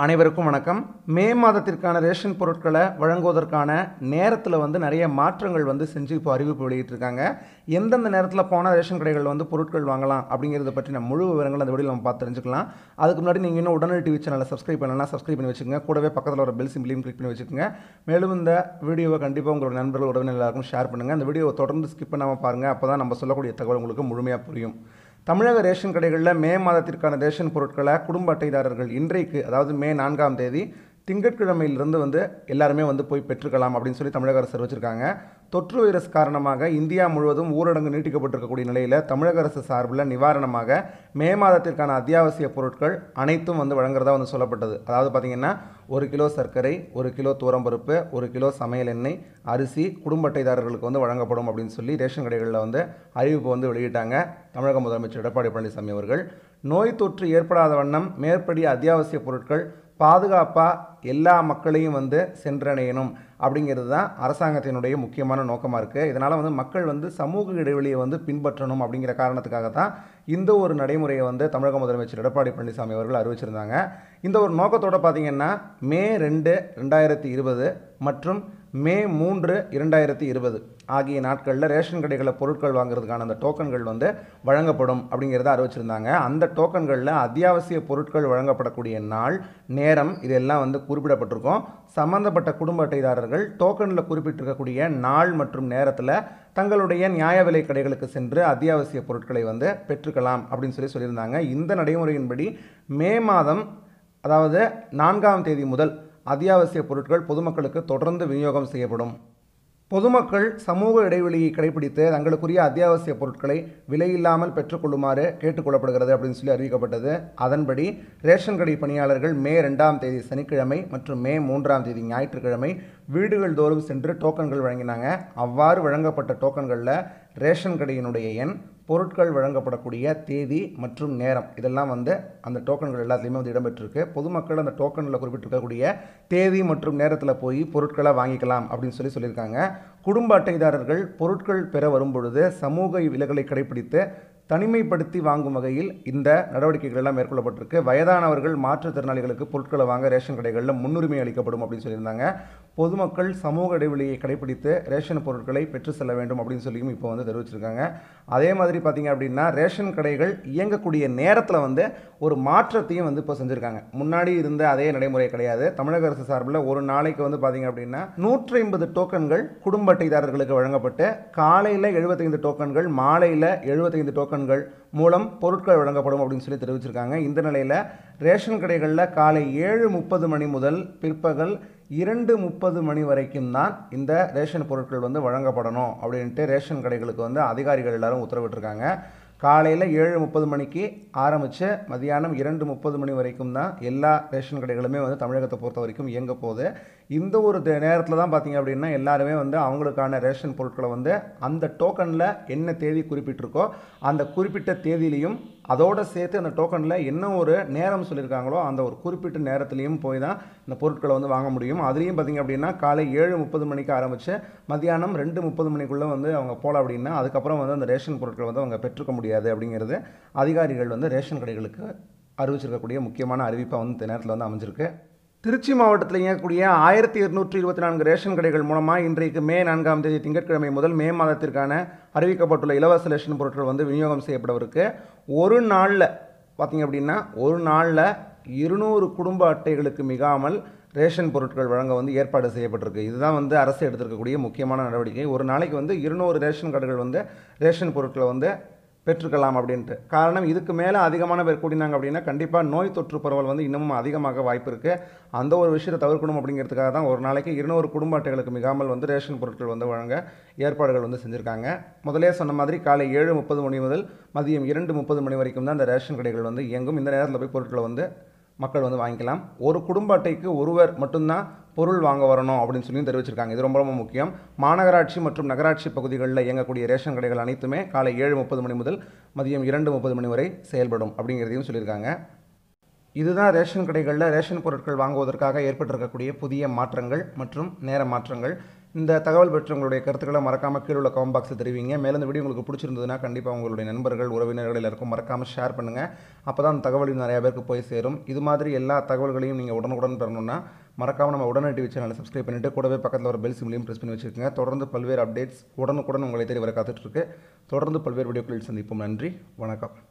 அனைவருக்கும் வணக்கம் மே மாதத்திற்கான ரேஷன் பொருட்களை வழங்குவதற்கான நேரத்தில் வந்து நிறைய மாற்றங்கள் வந்து செஞ்சு இப்போ அறிவிப்பு வெளியிட்டிருக்காங்க எந்தெந்த நேரத்தில் போனால் ரேஷன் கடைகளில் வந்து பொருட்கள் வாங்கலாம் அப்படிங்கிறத பற்றின முழு விவரங்கள் அந்த வீடியோவில் நம்ம பார்த்து தெரிஞ்சுக்கலாம் அதுக்கு முன்னாடி நீங்கள் இன்னும் உடனடி டிவி சேனலை சப்ஸ்கிரைப் பண்ணலாம் சப்ஸ்கிரைப் பண்ணி வச்சுக்கோங்க கூடவே பக்கத்தில் ஒரு பெல் சிம்பிளையும் கிளிக் பண்ணி வச்சுக்கோங்க மேலும் இந்த வீடியோவை கண்டிப்பாக உங்களோட நண்பர்கள் உறவினர் எல்லாருக்கும் ஷேர் பண்ணுங்கள் அந்த வீடியோவை தொடர்ந்து ஸ்கிப் பண்ணாமல் பாருங்கள் அப்போ தான் நம்ம சொல்லக்கூடிய தகவல் உங்களுக்கு முழுமையாக புரியும் தமிழக ரேஷன் கடைகளில் மே மாதத்திற்கான ரேஷன் பொருட்களை குடும்ப அட்டைதாரர்கள் இன்றைக்கு அதாவது மே நான்காம் தேதி திங்கட்கிழமையிலிருந்து வந்து எல்லாருமே வந்து போய் பெற்றுக்கலாம் அப்படின்னு சொல்லி தமிழக அரசு அறிவிச்சிருக்காங்க தொற்று வைரஸ் காரணமாக இந்தியா முழுவதும் ஊரடங்கு நீட்டிக்கப்பட்டிருக்கக்கூடிய நிலையில் தமிழக அரசு சார்பில் நிவாரணமாக மே மாதத்திற்கான அத்தியாவசிய பொருட்கள் அனைத்தும் வந்து வழங்குறதா வந்து சொல்லப்பட்டது அதாவது பார்த்திங்கன்னா ஒரு கிலோ சர்க்கரை ஒரு கிலோ தூரம்பருப்பு ஒரு கிலோ சமையல் எண்ணெய் அரிசி குடும்ப அட்டைதாரர்களுக்கு வந்து வழங்கப்படும் அப்படின்னு சொல்லி ரேஷன் கடைகளில் வந்து அறிவிப்பு வந்து வெளியிட்டாங்க தமிழக முதலமைச்சர் எடப்பாடி பழனிசாமி அவர்கள் நோய் தொற்று ஏற்படாத வண்ணம் மேற்படி அத்தியாவசிய பொருட்கள் பாதுகாப்பாக எல்லா மக்களையும் வந்து சென்றடையணும் அப்படிங்கிறது தான் அரசாங்கத்தினுடைய முக்கியமான நோக்கமாக இருக்குது இதனால் வந்து மக்கள் வந்து சமூக இடைவெளியை வந்து பின்பற்றணும் அப்படிங்கிற காரணத்துக்காக தான் இந்த ஒரு நடைமுறையை வந்து தமிழக முதலமைச்சர் எடப்பாடி பழனிசாமி அவர்கள் அறிவிச்சிருந்தாங்க இந்த ஒரு நோக்கத்தோடு பார்த்திங்கன்னா மே ரெண்டு ரெண்டாயிரத்தி இருபது மற்றும் மே மூன்று இரண்டாயிரத்தி இருபது ஆகிய நாட்களில் ரேஷன் கடைகளில் பொருட்கள் வாங்குறதுக்கான அந்த டோக்கன்கள் வந்து வழங்கப்படும் அப்படிங்கிறத அறிவிச்சிருந்தாங்க அந்த டோக்கன்களில் அத்தியாவசிய பொருட்கள் வழங்கப்படக்கூடிய நாள் நேரம் இதெல்லாம் வந்து குறிப்பிடப்பட்டிருக்கும் சம்பந்தப்பட்ட குடும்ப அட்டைதாரர்கள் டோக்கனில் குறிப்பிட்டிருக்கக்கூடிய நாள் மற்றும் நேரத்தில் தங்களுடைய நியாய விலை கடைகளுக்கு சென்று அத்தியாவசிய பொருட்களை வந்து பெற்றுக்கலாம் அப்படின்னு சொல்லி சொல்லியிருந்தாங்க இந்த நடைமுறையின்படி மே மாதம் அதாவது நான்காம் தேதி முதல் அத்தியாவசிய பொருட்கள் பொதுமக்களுக்கு தொடர்ந்து விநியோகம் செய்யப்படும் பொதுமக்கள் சமூக இடைவெளியை கடைபிடித்து தங்களுக்குரிய அத்தியாவசிய பொருட்களை விலையில்லாமல் பெற்றுக்கொள்ளுமாறு கேட்டுக்கொள்ளப்படுகிறது அப்படின்னு சொல்லி அறிவிக்கப்பட்டது அதன்படி ரேஷன் கடை பணியாளர்கள் மே ரெண்டாம் தேதி சனிக்கிழமை மற்றும் மே மூன்றாம் தேதி ஞாயிற்றுக்கிழமை வீடுகள் தோறும் சென்று டோக்கன்கள் வழங்கினாங்க அவ்வாறு வழங்கப்பட்ட டோக்கன்களில் ரேஷன் கடையினுடைய எண் பொருட்கள் வழங்கப்படக்கூடிய தேதி மற்றும் நேரம் இதெல்லாம் வந்து அந்த டோக்கன்கள் எல்லாத்துலேயுமே வந்து இடம்பெற்றிருக்கு பொதுமக்கள் அந்த டோக்கனில் குறிப்பிட்டிருக்கக்கூடிய தேதி மற்றும் நேரத்தில் போய் பொருட்களை வாங்கிக்கலாம் அப்படின்னு சொல்லி சொல்லியிருக்காங்க குடும்ப அட்டைதாரர்கள் பொருட்கள் பெற வரும்பொழுது சமூக விலகலை கடைபிடித்து தனிமைப்படுத்தி வாங்கும் வகையில் இந்த நடவடிக்கைகள் எல்லாம் மேற்கொள்ளப்பட்டிருக்கு வயதானவர்கள் மாற்றுத்திறனாளிகளுக்கு பொருட்களை வாங்க ரேஷன் கடைகளில் முன்னுரிமை அளிக்கப்படும் அப்படின்னு சொல்லியிருந்தாங்க பொதுமக்கள் சமூக இடைவெளியை கடைபிடித்து ரேஷன் பொருட்களை பெற்று செல்ல வேண்டும் அப்படின்னு சொல்லியும் இப்போ வந்து தெரிவிச்சிருக்காங்க அதே மாதிரி பார்த்தீங்க அப்படின்னா ரேஷன் கடைகள் இயங்கக்கூடிய நேரத்தில் வந்து ஒரு மாற்றத்தையும் வந்து இப்போ செஞ்சுருக்காங்க முன்னாடி இருந்த அதே நடைமுறை கிடையாது தமிழக அரசு சார்பில் ஒரு நாளைக்கு வந்து பார்த்தீங்க அப்படின்னா நூற்றி ஐம்பது டோக்கன்கள் குடும்ப அட்டைதாரர்களுக்கு வழங்கப்பட்டு காலையில் எழுபத்தைந்து டோக்கன்கள் மாலையில் எழுபத்தைந்து டோக்கன்கள் மூலம் பொருட்கள் வழங்கப்படும் அப்படின்னு சொல்லி தெரிவிச்சிருக்காங்க இந்த நிலையில் ரேஷன் கடைகளில் காலை ஏழு முப்பது மணி முதல் பிற்பகல் இரண்டு முப்பது மணி வரைக்கும் தான் இந்த ரேஷன் பொருட்கள் வந்து வழங்கப்படணும் அப்படின்ட்டு ரேஷன் கடைகளுக்கு வந்து அதிகாரிகள் எல்லாரும் உத்தரவிட்டிருக்காங்க காலையில் ஏழு முப்பது மணிக்கு ஆரம்பித்து மதியானம் இரண்டு முப்பது மணி வரைக்கும் தான் எல்லா ரேஷன் கடைகளுமே வந்து தமிழகத்தை பொறுத்த வரைக்கும் இயங்க போகுது இந்த ஒரு நேரத்தில் தான் பார்த்திங்க அப்படின்னா எல்லாருமே வந்து அவங்களுக்கான ரேஷன் பொருட்களை வந்து அந்த டோக்கனில் என்ன தேதி குறிப்பிட்டிருக்கோ அந்த குறிப்பிட்ட தேதியிலையும் அதோடு சேர்த்து அந்த டோக்கனில் என்ன ஒரு நேரம் சொல்லியிருக்காங்களோ அந்த ஒரு குறிப்பிட்ட நேரத்துலையும் போய் தான் இந்த பொருட்களை வந்து வாங்க முடியும் அதுலேயும் பார்த்திங்க அப்படின்னா காலை ஏழு முப்பது மணிக்கு ஆரம்பித்து மதியானம் ரெண்டு முப்பது மணிக்குள்ளே வந்து அவங்க போகல அப்படின்னா அதுக்கப்புறம் வந்து அந்த ரேஷன் பொருட்களை வந்து அவங்க பெற்றுக்க முடியாது அப்படிங்கிறது அதிகாரிகள் வந்து ரேஷன் கடைகளுக்கு அறிவிச்சிருக்கக்கூடிய முக்கியமான அறிவிப்பாக வந்து இந்த நேரத்தில் வந்து அமைஞ்சிருக்கு திருச்சி மாவட்டத்தில் இயங்கக்கூடிய ஆயிரத்தி இருநூற்றி இருபத்தி நான்கு ரேஷன் கடைகள் மூலமாக இன்றைக்கு மே நான்காம் தேதி திங்கட்கிழமை முதல் மே மாதத்திற்கான அறிவிக்கப்பட்டுள்ள இலவச ரேஷன் பொருட்கள் வந்து விநியோகம் செய்யப்படவிருக்கு ஒரு நாளில் பார்த்திங்க அப்படின்னா ஒரு நாளில் இருநூறு குடும்ப அட்டைகளுக்கு மிகாமல் ரேஷன் பொருட்கள் வழங்க வந்து ஏற்பாடு செய்யப்பட்டிருக்கு இதுதான் வந்து அரசு எடுத்திருக்கக்கூடிய முக்கியமான நடவடிக்கை ஒரு நாளைக்கு வந்து இருநூறு ரேஷன் கடைகள் வந்து ரேஷன் பொருட்களை வந்து பெற்றுக்கலாம் அப்படின்ட்டு காரணம் இதுக்கு மேலே அதிகமான பேர் கூடினாங்க அப்படின்னா கண்டிப்பாக நோய் தொற்று பரவல் வந்து இன்னமும் அதிகமாக வாய்ப்பு இருக்குது அந்த ஒரு விஷயத்தை தவிர்க்கணும் அப்படிங்கிறதுக்காக தான் ஒரு நாளைக்கு இருநூறு குடும்ப அட்டைகளுக்கு மிகாமல் வந்து ரேஷன் பொருட்கள் வந்து வழங்க ஏற்பாடுகள் வந்து செஞ்சுருக்காங்க முதலே சொன்ன மாதிரி காலை ஏழு முப்பது மணி முதல் மதியம் இரண்டு முப்பது மணி வரைக்கும் தான் இந்த ரேஷன் கடைகள் வந்து இயங்கும் இந்த நேரத்தில் போய் பொருட்களை வந்து மக்கள் வந்து வாங்கிக்கலாம் ஒரு குடும்ப அட்டைக்கு ஒருவர் மட்டும்தான் பொருள் வாங்க வரணும் அப்படின்னு சொல்லி தெரிவிச்சிருக்காங்க இது ரொம்ப ரொம்ப முக்கியம் மாநகராட்சி மற்றும் நகராட்சி பகுதிகளில் இயங்கக்கூடிய ரேஷன் கடைகள் அனைத்துமே காலை ஏழு முப்பது மணி முதல் மதியம் இரண்டு முப்பது மணி வரை செயல்படும் அப்படிங்கிறதையும் சொல்லியிருக்காங்க இதுதான் ரேஷன் கடைகளில் ரேஷன் பொருட்கள் வாங்குவதற்காக ஏற்பட்டிருக்கக்கூடிய புதிய மாற்றங்கள் மற்றும் நேர மாற்றங்கள் இந்த தகவல் பற்றி உங்களுடைய கருத்துக்களை மறக்காமல் கீழே உள்ள கமெண்ட் பாக்ஸில் தெரிவிங்க மேலும் இந்த வீடியோ உங்களுக்கு பிடிச்சிருந்ததுன்னா கண்டிப்பாக உங்களுடைய நண்பர்கள் உறவினர்கள் எல்லாருக்கும் மறக்காமல் ஷேர் பண்ணுங்கள் அப்போ தான் அந்த தகவல் நிறைய பேருக்கு போய் சேரும் இது மாதிரி எல்லா தகவல்களையும் நீங்கள் உடனுக்குடன் பெறணும்னா மறக்காமல் நம்ம உடனே டிவி சேனலை சப்ஸ்கிரைப் பண்ணிவிட்டு கூடவே பக்கத்தில் ஒரு பெல் சிம்லையும் ப்ரெஸ் பண்ணி வச்சுக்கோங்க தொடர்ந்து பல்வேறு அப்டேட்ஸ் உடனுக்குடன் உங்களை தேடி வர காத்துட்ருக்கு தொடர்ந்து பல்வேறு வீடியோக்களில் சந்திப்போம் நன்றி வணக்கம்